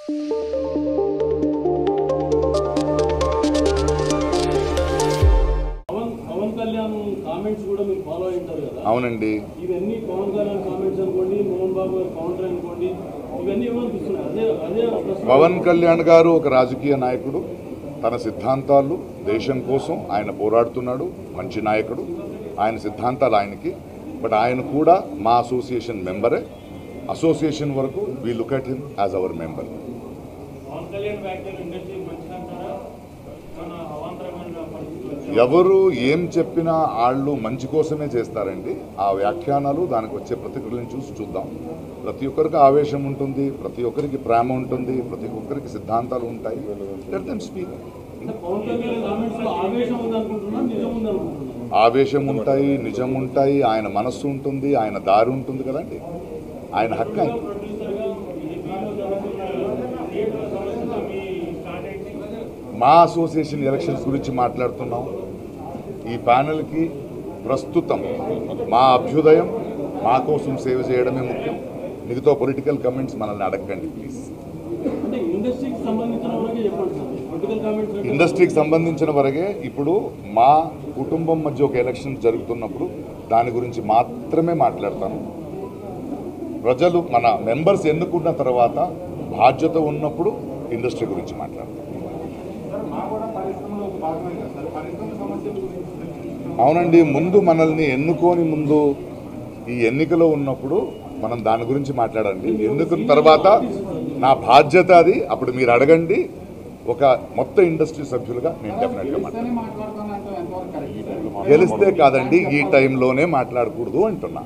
Pawan Pawan Kalyan comments కూడా మీరు follow అయి ఉంటారు కదా అవునండి ఇవన్నీ పవన్ కళ్యాణ్ కామెంట్స్ అనుకోండి మోహన్ బాబు గారు కౌంటర్ అనుకోండి ఇవన్నీ ఏమనిపిస్తున్నాయి అదే అదే ప్రశ్న పవన్ కళ్యాణ్ గారు ఒక రాజకీయ నాయకుడు తన సిద్ధాంతాలు దేశం కోసం ఆయన పోరాడుతున్నాడు మంచి నాయకుడు ఆయన సిద్ధాంతాలు ఆయనకి బట్ ఆయన కూడా మా అసోసియేషన్ మెంబరే అసోసియేషన్ వరకు we look at him as our member Pawan Kalyan వ్యాఖ్యలు ఇండస్ట్రీ మంచిదంటారా మన అవాంతరమైన పరిస్థితులు ఎవరు ఏం చెప్పినా వాళ్ళు మంచి కోసమే చేస్తారండి ఆ వ్యాఖ్యానాలు దానికి వచ్చే ప్రతిక్రియలను చూసి చూద్దాం ప్రతి ఒక్కరికి ఆవేశం ఉంటుంది ప్రతి ఒక్కరికి ప్రేమ ఉంటుంది ప్రతి ఒక్కరికి సిద్ధాంతాలు ఉంటాయి లెట్ దెమ్ స్పీక్ అంటే పవన్ కళ్యాణ్ కామెంట్స్ లో ఆవేశం ఉంది అనుకుంటున్నా నిజం ఉంది అనుకుంటున్నా ఆవేశం ఉంటాయి నిజం ఉంటాయి ఆయన మనస్సు ఉంటుంది ఆయన దారి ఉంటుంది కదండి ఆయన హక్కు ఆయన ప్రొడ్యూసర్ గా ఏపీలో జరుగుతున్న థియేటర్ సమస్యతో మీ స్టార్ట్ అయింది మా అసోసియేషన్ ఎలక్షన్స్ గురించి మాట్లాడుతున్నాం ఈ ప్యానెల్కి ప్రస్తుతం మా అభ్యుదయం మా కోసం సేవ చేయడమే ముఖ్యం మిగతా పొలిటికల్ కమెంట్స్ మనల్ని అడగండి ప్లీజ్ అంటే ఇండస్ట్రీకి సంబంధించిన వరకే చెప్పండి సార్ పొలిటికల్ కామెంట్స్ అంటే ఇండస్ట్రీకి సంబంధించిన వరకే ఇప్పుడు మా కుటుంబం మధ్య ఒక ఎలక్షన్ జరుగుతున్నప్పుడు దాని గురించి మాత్రమే మాట్లాడతాను ప్రజలు మన మెంబర్స్ ఎన్నుకున్న తర్వాత బాధ్యత ఉన్నప్పుడు ఇండస్ట్రీ గురించి మాట్లాడతాం అవునండి ముందు మనల్ని ఎన్నుకోని ముందు ఈ ఎన్నికలో ఉన్నప్పుడు మనం దాని గురించి మాట్లాడండి ఎన్నుకున్న తర్వాత నా బాధ్యత అది అప్పుడు మీరు అడగండి ఒక మొత్తం ఇండస్ట్రీ సభ్యులుగా నేను డెఫినెట్గా మాట్లాడతాను గెలిస్తే కాదండి ఈ టైంలోనే మాట్లాడకూడదు అంటున్నా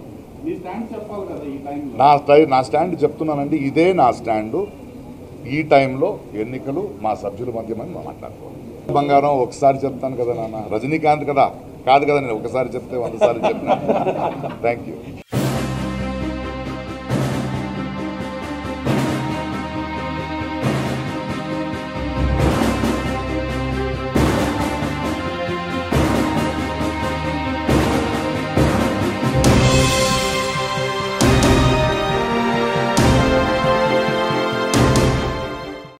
నా స్టై నా స్టాండ్ చెప్తున్నానండి ఇదే నా స్టాండు ఈ టైంలో ఎన్నికలు మా సభ్యుల మధ్య మనం మాట్లాడుకోవాలి బంగారం ఒకసారి చెప్తాను కదా నాన్న రజనీకాంత్ కదా కాదు కదా నేను ఒకసారి చెప్తే వంద సార్లు చెప్పిన థ్యాంక్ యూ